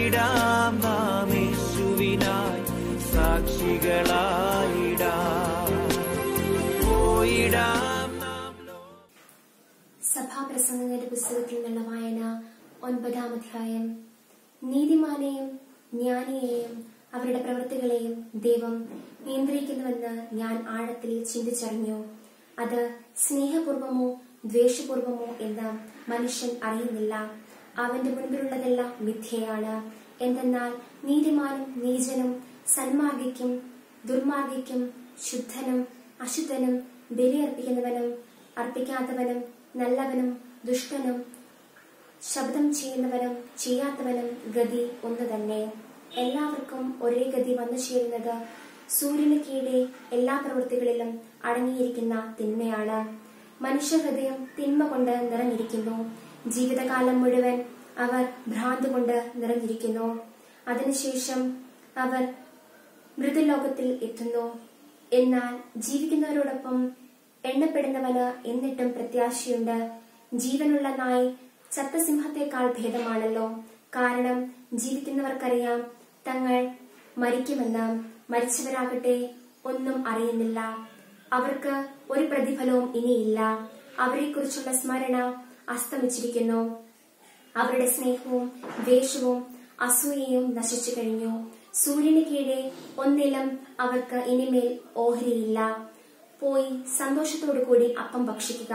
പോയിടാം നാം യേശുവിനായി സാക്ഷികളായിടാം പോയിടാം നാം സഭാപ്രസംഗങ്ങളുടെ പുസ്തകത്തിൽ നിന്നുള്ള വായന ഒൻപതാം അധ്യായം നീതിമാനെയും ജ്ഞാനിയെയും അവരുടെ പ്രവൃത്തികളെയും ദൈവം നിയന്ത്രിക്കുന്നുവെന്ന് ഞാൻ ആഴത്തിൽ ചിന്തിച്ചറിഞ്ഞു അത് സ്നേഹപൂർവമോ ദ്വേഷപൂർവമോ എന്ന് മനുഷ്യൻ അറിയുന്നില്ല അവന്റെ മുൻപിലുള്ളതെല്ലാം മിഥ്യയാണ് എന്തെന്നാൽ നീതിമാനും നീചനും സന്മാർഗിക്കും ദുർമാർഗിക്കും ശുദ്ധനും അശുദ്ധനും ബലിയർപ്പിക്കുന്നവനും അർപ്പിക്കാത്തവനും നല്ലവനും ദുഷ്ടനും ശബ്ദം ചെയ്യുന്നവനും ചെയ്യാത്തവനും ഗതി ഒന്ന് തന്നെ എല്ലാവർക്കും ഒരേ ഗതി വന്നു ചേരുന്നത് സൂര്യന് കീഴെ എല്ലാ പ്രവൃത്തികളിലും അടങ്ങിയിരിക്കുന്ന തിന്മയാണ് മനുഷ്യഹൃദയം തിന്മ കൊണ്ട് നിറഞ്ഞിരിക്കുന്നു ജീവിതകാലം മുഴുവൻ അവർ ഭ്രാന്ത് കൊണ്ട് നിറഞ്ഞിരിക്കുന്നു അതിനുശേഷം അവർ മൃദുലോകത്തിൽ എത്തുന്നു എന്നാൽ ജീവിക്കുന്നവരോടൊപ്പം എണ്ണപ്പെടുന്നവന് എന്നിട്ടും പ്രത്യാശയുണ്ട് ജീവനുള്ള നായി ചത്തസിംഹത്തെക്കാൾ ഭേദമാണല്ലോ കാരണം ജീവിക്കുന്നവർക്കറിയാം തങ്ങൾ മരിക്കുമെന്ന് മരിച്ചവരാകട്ടെ ഒന്നും അറിയുന്നില്ല അവർക്ക് ഒരു പ്രതിഫലവും ഇനിയില്ല അവരെക്കുറിച്ചുള്ള സ്മരണ അസ്തമിച്ചിരിക്കുന്നു അവരുടെ സ്നേഹവും ദ്വേഷവും അസൂയയും നശിച്ചു കഴിഞ്ഞു സൂര്യന് കീഴെ ഒന്നിലും അവർക്ക് ഇനിമേൽ ഓഹരിയില്ല പോയി സന്തോഷത്തോടു കൂടി അപ്പം ഭക്ഷിക്കുക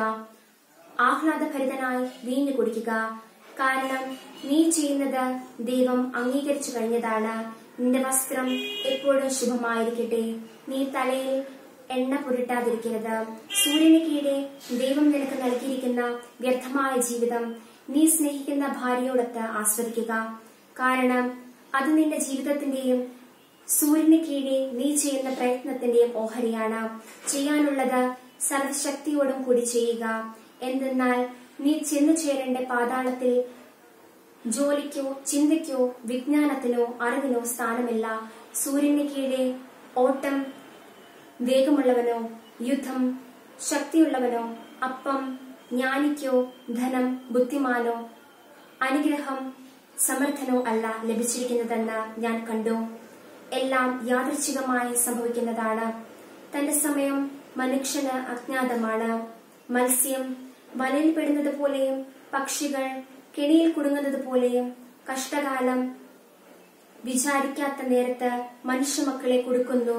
ആഹ്ലാദഭരിതനായി വീഞ്ഞു കുടിക്കുക കാരണം നീ ചെയ്യുന്നത് ദൈവം അംഗീകരിച്ചു കഴിഞ്ഞതാണ് നിന്റെ വസ്ത്രം എപ്പോഴും ശുഭമായിരിക്കട്ടെ നീ തലയിൽ എണ്ണ പുരട്ടാതിരിക്കരുത് സൂര്യന് കീഴെ ദൈവം നിനക്ക് നൽകിയിരിക്കുന്ന വ്യർത്ഥമായ ജീവിതം നീ സ്നേഹിക്കുന്ന ഭാര്യയോടൊത്ത് ആസ്വദിക്കുക കാരണം അത് നിന്റെ ജീവിതത്തിന്റെയും സൂര്യന് കീഴെ നീ ചെയ്യുന്ന പ്രയത്നത്തിന്റെയും ഓഹരിയാണ് ചെയ്യാനുള്ളത് സർവശക്തിയോടും കൂടി ചെയ്യുക എന്തെന്നാൽ നീ ചെന്നു ചേരേണ്ട പാതാളത്തിൽ ജോലിക്കോ ചിന്തയ്ക്കോ വിജ്ഞാനത്തിനോ അറിവിനോ സ്ഥാനമില്ല സൂര്യന് കീഴെ ഓട്ടം വേഗമുള്ളവനോ യുദ്ധം ശക്തിയുള്ളവനോ അപ്പം ജ്ഞാനിക്കോ ധനം ബുദ്ധിമാനോ അനുഗ്രഹം സമർത്ഥനോ അല്ല ലഭിച്ചിരിക്കുന്നതെന്ന് ഞാൻ കണ്ടു എല്ലാം യാദൃച്ഛികമായി സംഭവിക്കുന്നതാണ് തന്റെ സമയം മനുഷ്യന് അജ്ഞാതമാണ് മത്സ്യം വലയിൽ പെടുന്നത് പോലെയും പക്ഷികൾ കെണിയിൽ കുടുങ്ങുന്നത് പോലെയും കഷ്ടകാലം വിചാരിക്കാത്ത നേരത്ത് മനുഷ്യമക്കളെ കൊടുക്കുന്നു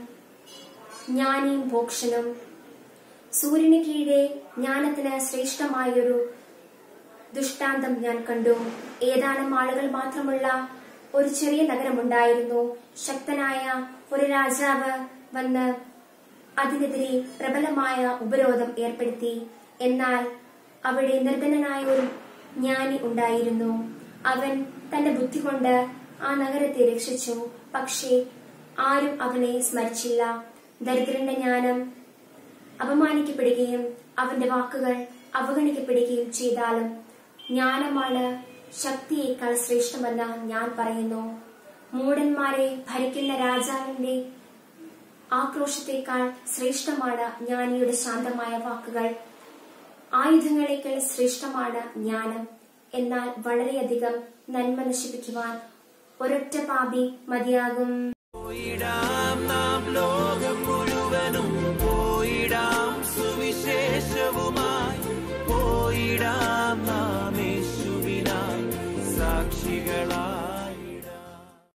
ജ്ഞാനിയും ഭോക്ഷനും സൂര്യന് കീഴെ ജ്ഞാനത്തിന് ശ്രേഷ്ഠമായൊരു ദുഷ്ടാന്തം ഞാൻ കണ്ടു ഏതാനും ആളുകൾ മാത്രമുള്ള ഒരു ചെറിയ നഗരമുണ്ടായിരുന്നു ശക്തനായ ഒരു രാജാവ് വന്ന് അതിനെതിരെ പ്രബലമായ ഉപരോധം ഏർപ്പെടുത്തി എന്നാൽ അവിടെ നിർധനനായ ഒരു ജ്ഞാനി ഉണ്ടായിരുന്നു അവൻ തന്റെ ബുദ്ധി കൊണ്ട് ആ നഗരത്തെ രക്ഷിച്ചു പക്ഷേ ആരും അവനെ സ്മരിച്ചില്ല ദരിദ്രന്റെ ജ്ഞാനം അപമാനിക്കപ്പെടുകയും അവന്റെ വാക്കുകൾ അവഗണിക്കപ്പെടുകയും ചെയ്താലും ജ്ഞാനമാണ് ശക്തിയേക്കാൾ ശ്രേഷ്ഠമെന്ന് ഞാൻ പറയുന്നു മൂടന്മാരെ ഭരിക്കുന്ന രാജാവിന്റെ ആക്രോശത്തേക്കാൾ ശ്രേഷ്ഠമാണ് ജ്ഞാനിയുടെ ശാന്തമായ വാക്കുകൾ ആയുധങ്ങളേക്കാൾ ശ്രേഷ്ഠമാണ് ജ്ഞാനം എന്നാൽ വളരെയധികം നന്മ നശിപ്പിക്കുവാൻ ഒരൊറ്റ പാപി മതിയാകും പോയിടാം നാം ലോ